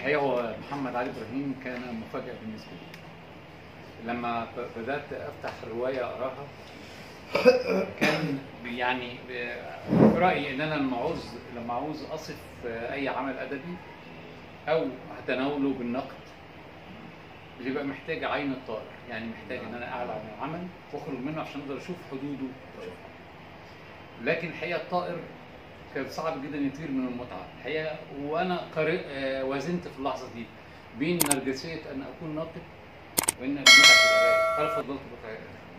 الحقيقه هو محمد علي ابراهيم كان مفاجاه بالنسبه لي لما ب- بدات افتح روايه اقراها كان يعني ب- برايي ان انا لما عاوز لما عاوز اصف اي عمل ادبي او هتناوله بالنقد بيبقى محتاج عين الطائر يعني محتاج ان انا اعلى عن العمل واخرج منه عشان اقدر اشوف حدوده لكن الحقيقه الطائر كان صعب جدا يطير من المتعه الحقيقه وانا قارئ آه، وازنت في اللحظه دي بين نرجسيه ان اكون ناقد وان المتعه في القرايه فانا فضلت بقراءه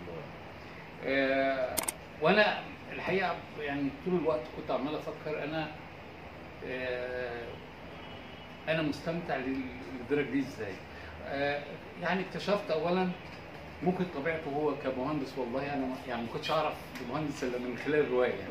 آه، وانا الحقيقه يعني طول الوقت كنت عمال افكر انا آه، انا مستمتع لل- للدرجه دي ازاي آه، يعني اكتشفت اولا ممكن طبيعته هو كمهندس والله انا ما- يعني ما كنتش اعرف المهندس الا من خلال الروايه يعني.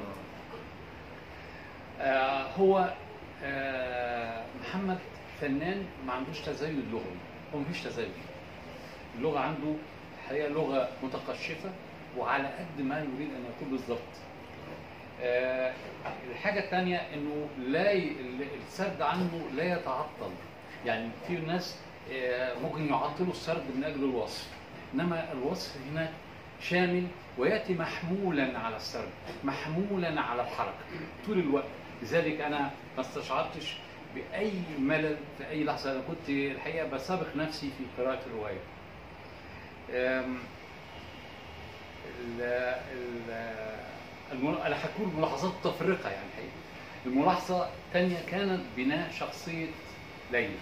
آه، هو آه، محمد فنان ما عندوش تزايد لغوي هو مفيش تزايد اللغه عنده الحقيقه لغه متقشفه وعلى قد ما يريد ان يكون بالظبط آه، الحاجه الثانيه انه لا ي... السرد عنه لا يتعطل يعني في ناس آه، ممكن يعطلوا السرد من اجل الوصف انما الوصف هنا شامل وياتي محمولا على السرد محمولا على الحركه طول الوقت لذلك انا ما استشعرتش باي ملل في اي لحظه انا كنت الحقيقه بسابق نفسي في قراءه الروايه أم، ال ال المل- انا هقول ملاحظات تفرقه يعني الحقيقه الملاحظه الثانيه كانت بناء شخصيه ليلى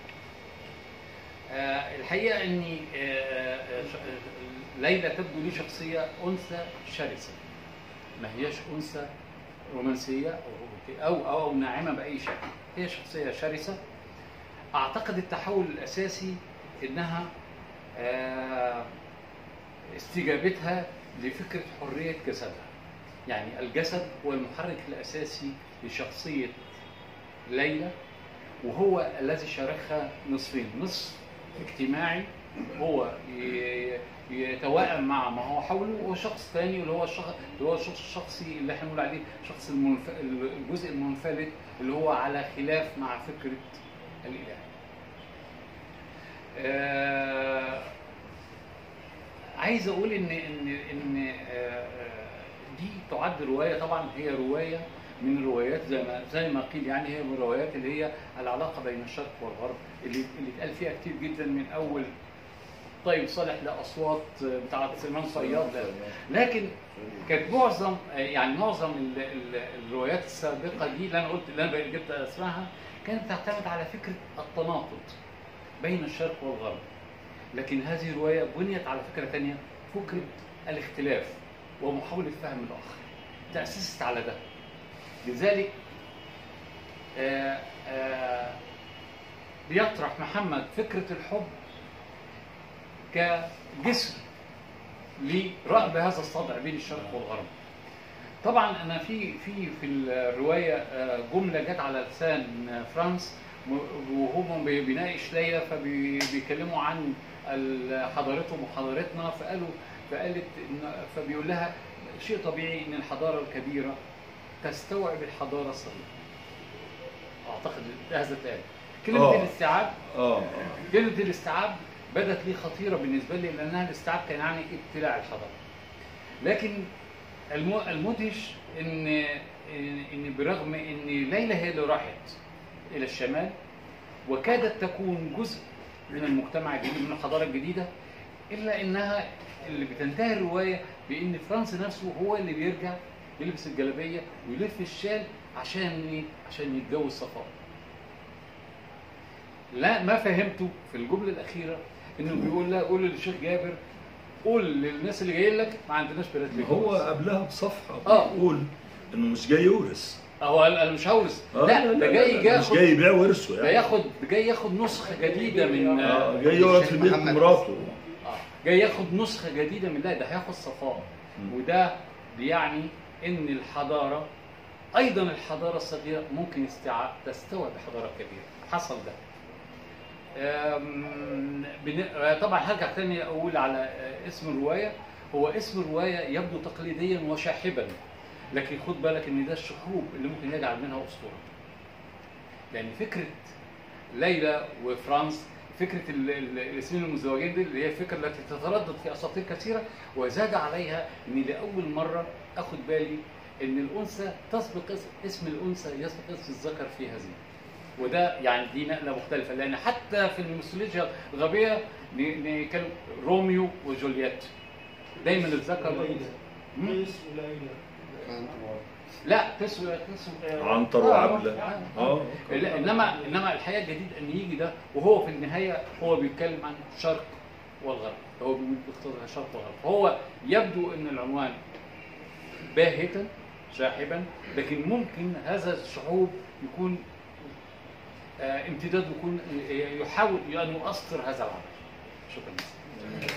آه، الحقيقه اني آه، آه، ش- آه، ليلى تبدو لي شخصيه انثى شرسه ما هياش انثى رومانسيه او او او, أو ناعمه باي شكل هي شخصيه شرسه اعتقد التحول الاساسي انها آه، استجابتها لفكره حريه جسدها يعني الجسد هو المحرك الاساسي لشخصيه ليلى وهو الذي شاركها نصفين نصف اجتماعي هو ي- يتوائم مع ما هو حوله وشخص ثاني اللي هو الشخص اللي هو الشخص الشخصي اللي احنا بنقول عليه شخص المنف... الجزء المنفلت اللي هو على خلاف مع فكره الاله. آه عايز اقول ان ان ان آه، دي تعد روايه طبعا هي روايه من الروايات زي ما زي ما قيل يعني هي من الروايات اللي هي العلاقه بين الشرق والغرب اللي اللي اتقال فيها كتير جدا من اول طيب صالح لاصوات بتاعت سليمان صياد ده. لكن كانت معظم يعني معظم ال- ال- الروايات السابقه دي اللي انا قلت اللي انا جبت اسمها كانت تعتمد على فكره التناقض بين الشرق والغرب لكن هذه الروايه بنيت على فكره ثانيه فكره الاختلاف ومحاوله فهم الاخر تاسست على ده لذلك آه، آه، بيطرح محمد فكره الحب كجسر لرأب هذا الصدع بين الشرق والغرب طبعا انا في في في الروايه آه، جمله جت على لسان آه، فرانس م- وهم بي- بيناقش ليلى فبيتكلموا عن ال- حضارتهم وحضارتنا فقالوا فقالت إن فبيقول لها شيء طبيعي ان الحضاره الكبيره تستوعب الحضاره الصغيره اعتقد هذا اتقال كلمه آه. الاستيعاب اه كلمة الاستيعاب بدت لي خطيرة بالنسبة لي لأنها الاستيعاب كان يعني ابتلاع الحضارة. لكن الم- المدهش إن إن إن برغم إن ليلى هي اللي راحت إلى الشمال وكادت تكون جزء من المجتمع الجديد من الحضارة الجديدة إلا إنها اللي بتنتهي الرواية بإن فرانس نفسه هو اللي بيرجع يلبس الجلابية ويلف الشال عشان إيه؟ عشان يتجوز صفاء. لا ما فهمته في الجمله الاخيره انه بيقول لا قول للشيخ جابر قول للناس اللي جايين لك ما عندناش بنات هو بيجوز. قبلها بصفحه آه. بيقول انه مش جاي يورث هو قال انا مش هورث آه، لا ده جاي مش ياخد جاي يبيع ورثه ده يعني ياخد جاي ياخد نسخه جديده من آه، جاي يقعد في بيت محمد. مراته آه، جاي ياخد نسخه جديده من لا ده هياخد صفاء مم. وده بيعني ان الحضاره ايضا الحضاره الصغيره ممكن استيعاب تستوعب حضاره كبيره حصل ده أم، بن- آه، طبعا هرجع تاني اقول على آه، اسم الروايه هو اسم الروايه يبدو تقليديا وشاحبا لكن خد بالك ان ده الشحوب اللي ممكن يجعل منها اسطوره لان فكره ليلى وفرانس فكره ال- ال- الاسمين المزدوجين دي اللي هي الفكره التي تتردد في اساطير كثيره وزاد عليها اني لاول مره اخد بالي ان الانثى تسبق اس- اسم الانثى يسبق اسم الذكر في هذه وده يعني دي نقله مختلفه لان حتى في الميثولوجيا الغربيه ن- نتكلم روميو وجولييت دايما الذكر ليلى مم. قيس وليلى لا تسوى تسوى عنتر آه، وعبلة آه. اه لا، انما انما الحقيقه الجديد ان يجي ده وهو في النهايه هو بيتكلم عن الشرق والغرب هو بيقتضي الشرق والغرب هو يبدو ان العنوان باهتا شاحبا لكن ممكن هذا الشعوب يكون آه، امتداد يكون يحاول ان يؤثر هذا العمل شكرا